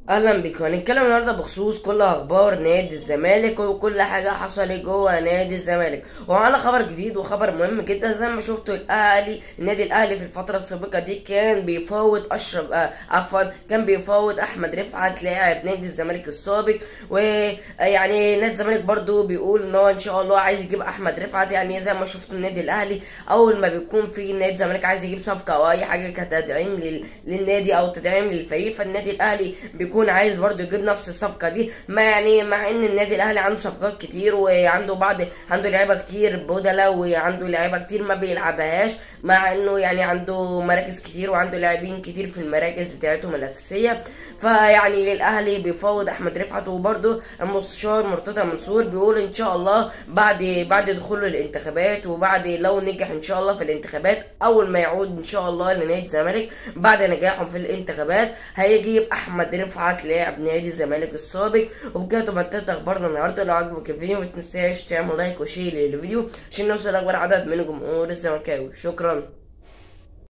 اهلا بكم هنتكلم النهارده بخصوص كل اخبار نادي الزمالك وكل حاجه حصلت جوه نادي الزمالك وعلى خبر جديد وخبر مهم جدا زي ما شفتوا الاهلي النادي الاهلي في الفتره السابقه دي كان بيفاوض اشرف آه عفوا كان بيفاوض احمد رفعت لاعب نادي الزمالك السابق ويعني نادي الزمالك برضو بيقول ان هو ان شاء الله عايز يجيب احمد رفعت يعني زي ما شفتوا النادي الاهلي اول ما بيكون في نادي الزمالك عايز يجيب صفقه او اي حاجه كتدعيم لل... للنادي او تدعيم للفريق فالنادي الاهلي بيكون عايز برضه يجيب نفس الصفقه دي مع يعني مع ان النادي الاهلي عنده صفقات كتير وعنده بعض عنده لعيبه كتير بدله وعنده لعيبه كتير ما بيلعبهاش مع انه يعني عنده مراكز كتير وعنده لاعبين كتير في المراكز بتاعتهم الاساسيه فيعني الاهلي بيفاوض احمد رفعت وبرضه المستشار مرتضى منصور بيقول ان شاء الله بعد بعد دخوله الانتخابات وبعد لو نجح ان شاء الله في الانتخابات اول ما يعود ان شاء الله لنادي الزمالك بعد نجاحهم في الانتخابات هيجيب احمد رفعت لاعب نادي الزمالك السابق وبكده تبقى انتهت اخبارنا النهارده لو عجبك الفيديو ما تنساش تعمل لايك وشير للفيديو عشان نوصل لاكبر عدد من الجمهور الزملكاوي شكرا